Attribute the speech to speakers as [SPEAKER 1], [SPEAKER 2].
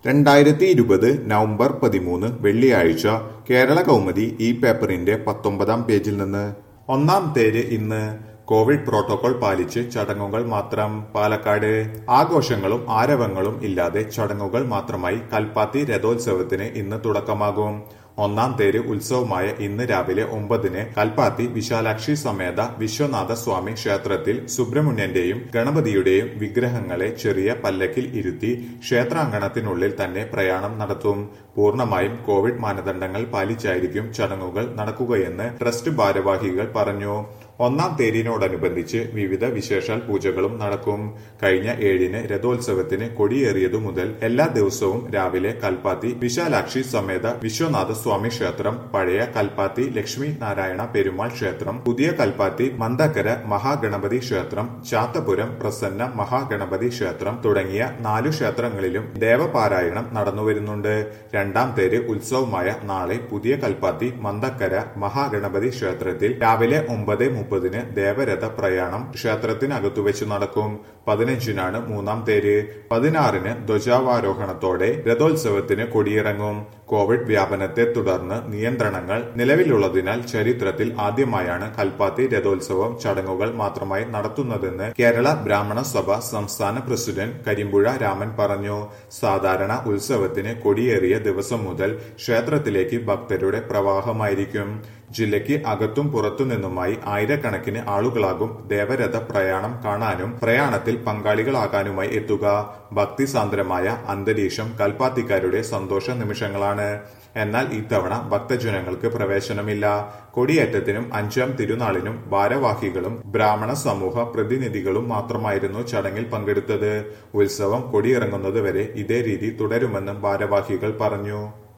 [SPEAKER 1] രണ്ടായിരത്തി ഇരുപത് നവംബർ പതിമൂന്ന് വെള്ളിയാഴ്ച കേരള കൗമുദി ഈ പേപ്പറിന്റെ പത്തൊമ്പതാം പേജിൽ നിന്ന് ഒന്നാം തേര് ഇന്ന് കോവിഡ് പ്രോട്ടോകോൾ പാലിച്ച് ചടങ്ങുകൾ മാത്രം പാലക്കാട് ആഘോഷങ്ങളും ആരവങ്ങളും ഇല്ലാതെ ചടങ്ങുകൾ മാത്രമായി കൽപ്പാത്തി രഥോത്സവത്തിന് ഇന്ന് തുടക്കമാകും ഒന്നാം തേര് ഉത്സവമായ ഇന്ന് രാവിലെ ഒമ്പതിന് കൽപ്പാത്തി വിശാലാക്ഷി സമേത വിശ്വനാഥ സ്വാമി ക്ഷേത്രത്തിൽ സുബ്രഹ്മണ്യന്റെയും ഗണപതിയുടെയും വിഗ്രഹങ്ങളെ ചെറിയ പല്ലക്കിൽ ഇരുത്തി ക്ഷേത്രാങ്കണത്തിനുള്ളിൽ തന്നെ പ്രയാണം നടത്തും പൂർണ്ണമായും കോവിഡ് മാനദണ്ഡങ്ങൾ പാലിച്ചായിരിക്കും ചടങ്ങുകൾ നടക്കുകയെന്ന് ട്രസ്റ്റ് ഭാരവാഹികൾ പറഞ്ഞു ഒന്നാം തേരിനോടനുബന്ധിച്ച് വിവിധ വിശേഷാൽ പൂജകളും നടക്കും കഴിഞ്ഞ ഏഴിന് രഥോത്സവത്തിന് കൊടിയേറിയതു മുതൽ എല്ലാ ദിവസവും രാവിലെ കൽപ്പാത്തി വിശാലാക്ഷി സമേത വിശ്വനാഥ സ്വാമി ക്ഷേത്രം പഴയ കൽപ്പാത്തി ലക്ഷ്മി നാരായണ പെരുമാൾ ക്ഷേത്രം പുതിയ കൽപ്പാത്തി മന്ദക്കര മഹാഗണപതി ക്ഷേത്രം ചാത്തപുരം പ്രസന്ന മഹാഗണപതി ക്ഷേത്രം തുടങ്ങിയ നാലു ക്ഷേത്രങ്ങളിലും ദേവപാരായണം നടന്നുവരുന്നുണ്ട് രണ്ടാം തേര് ഉത്സവമായ നാളെ പുതിയ കൽപ്പാത്തി മന്ദക്കര മഹാഗണപതി ക്ഷേത്രത്തിൽ രാവിലെ ഒമ്പത് മുപ്പതിന് ദേവരഥ പ്രയാണം ക്ഷേത്രത്തിനകത്തു വെച്ച് നടക്കും പതിനഞ്ചിനാണ് മൂന്നാം തേര് പതിനാറിന് ധ്വജാവാരോഹണത്തോടെ രഥോത്സവത്തിന് കൊടിയിറങ്ങും കോവിഡ് വ്യാപനത്തെ തുടർന്ന് നിയന്ത്രണങ്ങൾ നിലവിലുള്ളതിനാൽ ചരിത്രത്തിൽ ആദ്യമായാണ് കൽപ്പാത്തി രഥോത്സവം ചടങ്ങുകൾ മാത്രമായി നടത്തുന്നതെന്ന് കേരള ബ്രാഹ്മണ സഭ സംസ്ഥാന പ്രസിഡന്റ് കരിമ്പുഴ രാമൻ പറഞ്ഞു സാധാരണ ഉത്സവത്തിന് കൊടിയേറിയ ദിവസം മുതൽ ക്ഷേത്രത്തിലേക്ക് ഭക്തരുടെ പ്രവാഹമായിരിക്കും ജില്ലയ്ക്ക് അകത്തും പുറത്തുനിന്നുമായി ആയിരക്കണക്കിന് ആളുകളാകും ദേവരഥ പ്രയാണം കാണാനും പ്രയാണത്തിൽ പങ്കാളികളാകാനുമായി എത്തുക ഭക്തിസാന്ദ്രമായ അന്തരീക്ഷം കൽപ്പാത്തിക്കാരുടെ സന്തോഷ നിമിഷങ്ങളാണ് എന്നാൽ ഇത്തവണ ഭക്തജനങ്ങൾക്ക് പ്രവേശനമില്ല കൊടിയേറ്റത്തിനും അഞ്ചാം തിരുനാളിനും ഭാരവാഹികളും ബ്രാഹ്മണ സമൂഹ പ്രതിനിധികളും മാത്രമായിരുന്നു ചടങ്ങിൽ പങ്കെടുത്തത് ഉത്സവം കൊടിയിറങ്ങുന്നതുവരെ ഇതേ രീതി തുടരുമെന്നും ഭാരവാഹികൾ പറഞ്ഞു